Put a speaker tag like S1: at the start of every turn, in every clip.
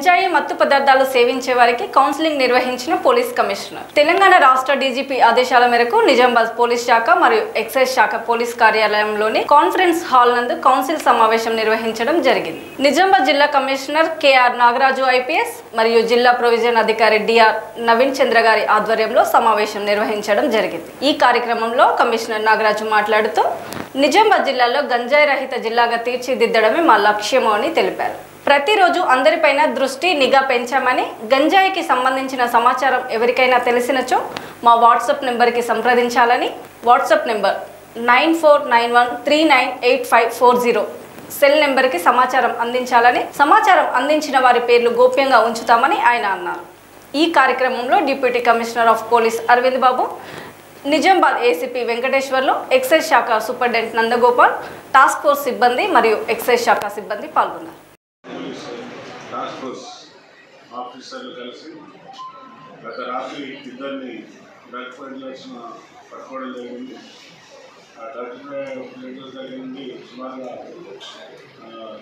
S1: గంజాయి మత్తు పదార్థాలు సేవించే వారికి కౌన్సిలింగ్ నిర్వహించిన పోలీస్ కమిషనర్ తెలంగాణ రాష్ట్ర డీజీపీ ఆదేశాల మేరకు నిజామాబాద్ పోలీస్ శాఖ మరియు ఎక్సైజ్ శాఖ పోలీస్ కార్యాలయంలోని కాన్ఫరెన్స్ హాల్ నందు కౌన్సిల్ సమావేశం నిర్వహించడం జరిగింది నిజామాబాద్ జిల్లా కమిషనర్ కెఆర్ నాగరాజు ఐపీఎస్ మరియు జిల్లా ప్రొవిజన్ అధికారి డిఆర్ నవీన్ చంద్ర గారి ఆధ్వర్యంలో సమావేశం నిర్వహించడం జరిగింది ఈ కార్యక్రమంలో కమిషనర్ నాగరాజు మాట్లాడుతూ నిజామాబాద్ జిల్లాలో గంజాయి రహిత జిల్లాగా తీర్చిదిద్దడమే మా లక్ష్యము అని తెలిపారు ప్రతిరోజు అందరిపైన దృష్టి నిఘా పెంచామని గంజాయికి సంబంధించిన సమాచారం ఎవరికైనా తెలిసినచో మా వాట్సాప్ నెంబర్కి సంప్రదించాలని WhatsApp number nine four nine one three nine eight five four zero cell నెంబర్కి సమాచారం అందించాలని సమాచారం అందించిన వారి పేర్లు గోప్యంగా ఉంచుతామని ఆయన అన్నారు ఈ కార్యక్రమంలో deputy commissioner of police Aravind Babu Nizamabad ACP Venkateswarlu excise శాఖ సూపరింటెండెంట్ నందగోపాల్ టాస్క్ ఫోర్స్ సిబ్బంది మరియు ఎక్సైజ్ శాఖ సిబ్బంది పాల్గొన్నారు
S2: పోలీస్ టాస్క్ ఫోర్స్ ఆఫీసర్లు కలిసి గత రాత్రి ఇద్దరిని డ్రగ్ పెడ్లర్స్ను పట్టుకోవడం జరిగింది ఆ డ్రగ్ పెడ్లర్స్ దగ్గర నుండి సుమారుగా ఆ,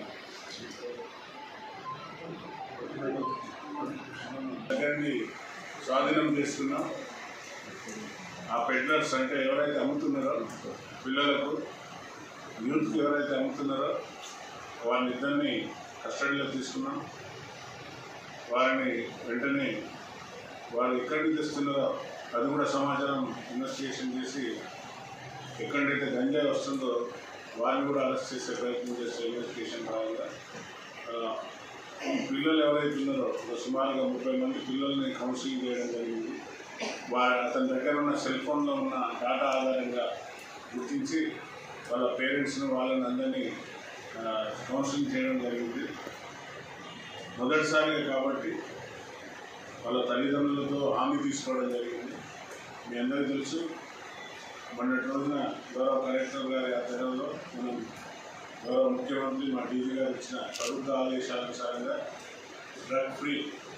S2: దగ్గర నుండి స్వాధీనం చేసుకున్నాం ఆ పెడ్లర్స్ అంటే ఎవరైతే అమ్ముతున్నారో పిల్లలకు యూత్కి ఎవరైతే అమ్ముతున్నారో వాళ్ళిద్దరిని కస్టడీలో తీసుకున్నాం వారిని వెంటనే వారు ఎక్కడి నుంచి తెస్తున్నారో అది కూడా సమాచారం ఇన్వెస్టిగేషన్ చేసి ఎక్కడైతే గంజాయి వస్తుందో వారిని కూడా అరెస్ట్ చేసే ప్రయత్నం చేసే ఇన్వెస్టిగేషన్ భాగంగా ఆ, పిల్లలు ఎవరైతే ఉన్నారో ఒక సుమారుగా ముప్పై మంది పిల్లల్ని కౌన్సిలింగ్ చేయడం జరిగింది వారి అతని దగ్గర ఉన్న సెల్ ఫోన్లో ఉన్న డేటా ఆధారంగా గుర్తించి వాళ్ళ పేరెంట్స్ని వాళ్ళని అందరినీ ఆ, కౌన్సిలింగ్ చేయడం జరిగింది మొదటిసారిగా కాబట్టి వాళ్ళ తల్లిదండ్రులతో హామీ తీసుకోవడం జరిగింది మీ అందరికీ తెలుసు మొన్నటి రోజున గౌరవ కలెక్టర్ గారి ఆధ్వర్యంలో మనం గౌరవ ముఖ్యమంత్రి మా డీజీ గారు ఇచ్చిన ప్రభుత్వ ఆదేశానుసారంగా డ్రగ్ ఫ్రీ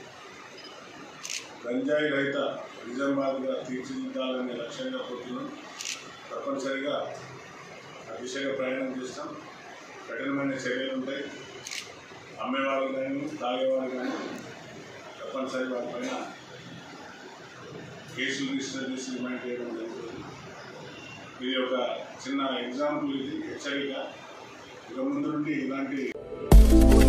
S2: గంజాయి రహిత నిజామాబాద్గా తీర్చిదిద్దాలనే లక్ష్యంగా పోతున్నాం తప్పనిసరిగా ఆ దిశగా ప్రయాణం చేస్తాం కఠినమైన చర్యలు ఉంటాయి అమ్మేవాళ్ళు కానీ తాగేవాళ్ళు కానీ తప్పనిసరి వారిపైన కేసులు రిజిస్టర్ చేసి రిమైండ్ చేయడం జరుగుతుంది ఇది ఒక చిన్న ఎగ్జాంపుల్ ఇది హెచ్చరిక ఇక ముందు నుండి ఇలాంటి